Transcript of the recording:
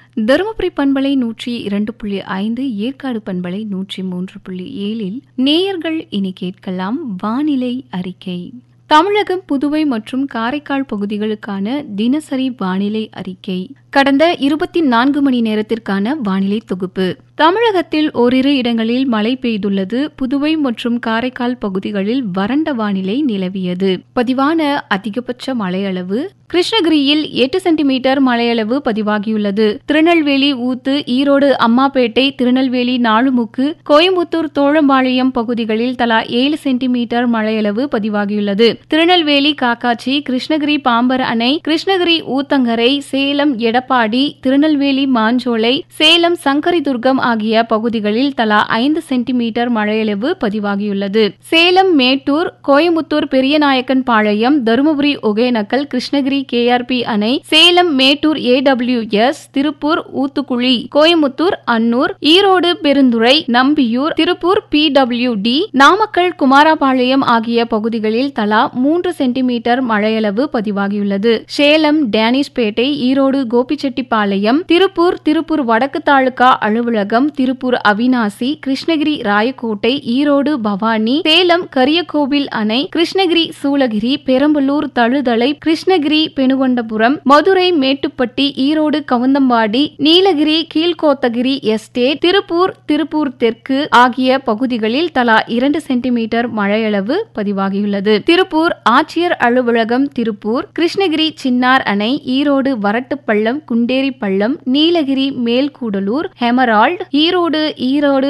தருமபுரி பண்பலை நூற்றி இரண்டு புள்ளி ஐந்து ஏற்காடு பண்பலை நூற்றி மூன்று புள்ளி ஏழில் நேயர்கள் இனி கேட்கலாம் வானிலை அறிக்கை தமிழகம் புதுவை மற்றும் காரைக்கால் பகுதிகளுக்கான தினசரி வானிலை அறிக்கை கடந்த இருபத்தி நான்கு மணி நேரத்திற்கான வானிலை தொகுப்பு தமிழகத்தில் ஓரிரு இடங்களில் மழை பெய்துள்ளது புதுவை மற்றும் காரைக்கால் பகுதிகளில் வறண்ட வானிலை நிலவியது பதிவான அதிகபட்ச மழையளவு கிருஷ்ணகிரியில் எட்டு சென்டிமீட்டர் மழையளவு பதிவாகியுள்ளது திருநெல்வேலி ஊத்து ஈரோடு அம்மாப்பேட்டை திருநெல்வேலி நாலுமுக்கு கோயம்புத்தூர் தோழம்பாளையம் பகுதிகளில் தலா ஏழு சென்டிமீட்டர் மழையளவு பதிவாகியுள்ளது திருநெல்வேலி காக்காட்சி கிருஷ்ணகிரி பாம்பர் அணை கிருஷ்ணகிரி ஊத்தங்கரை சேலம் எடப்பாடி திருநெல்வேலி மாஞ்சோலை சேலம் சங்கரிதுர்கம் ஆகிய பகுதிகளில் தலா ஐந்து சென்டிமீட்டர் மழையளவு பதிவாகியுள்ளது சேலம் மேட்டூர் கோயம்புத்தூர் பெரியநாயக்கன் பாளையம் தருமபுரி ஒகேனக்கல் கிருஷ்ணகிரி கேஆர்பி அணை சேலம் மேட்டூர் ஏடபிள்யூஎஸ் திருப்பூர் ஊத்துக்குழி கோயம்புத்தூர் அன்னூர் ஈரோடு பெருந்துறை நம்பியூர் திருப்பூர் பிடபிள்யூடி நாமக்கல் குமாரபாளையம் ஆகிய பகுதிகளில் தலா மூன்று சென்டிமீட்டர் மழையளவு பதிவாகியுள்ளது சேலம் டேனிஷ்பேட்டை ஈரோடு கோபிச்செட்டிப்பாளையம் திருப்பூர் திருப்பூர் வடக்கு தாலுகா அலுவலகம் திருப்பூர் அவினாசி கிருஷ்ணகிரி ராயக்கோட்டை ஈரோடு பவானி சேலம் கரியக்கோவில் அணை கிருஷ்ணகிரி சூளகிரி பெரம்பலூர் தழுதலை கிருஷ்ணகிரி பெணுகொண்டபுரம் மதுரை மேட்டுப்பட்டி ஈரோடு கவுந்தம்பாடி நீலகிரி கீழ்கோத்தகிரி எஸ்டேட் திருப்பூர் திருப்பூர் தெற்கு ஆகிய பகுதிகளில் தலா இரண்டு சென்டிமீட்டர் மழையளவு பதிவாகியுள்ளது திருப்பூர் ஆட்சியர் அலுவலகம் திருப்பூர் கிருஷ்ணகிரி சின்னார் அணை ஈரோடு வரட்டுப்பள்ளம் குண்டேரி பள்ளம் நீலகிரி மேல்கூடலூர் ஹெமரால்ட் ஈரோடு ஈரோடு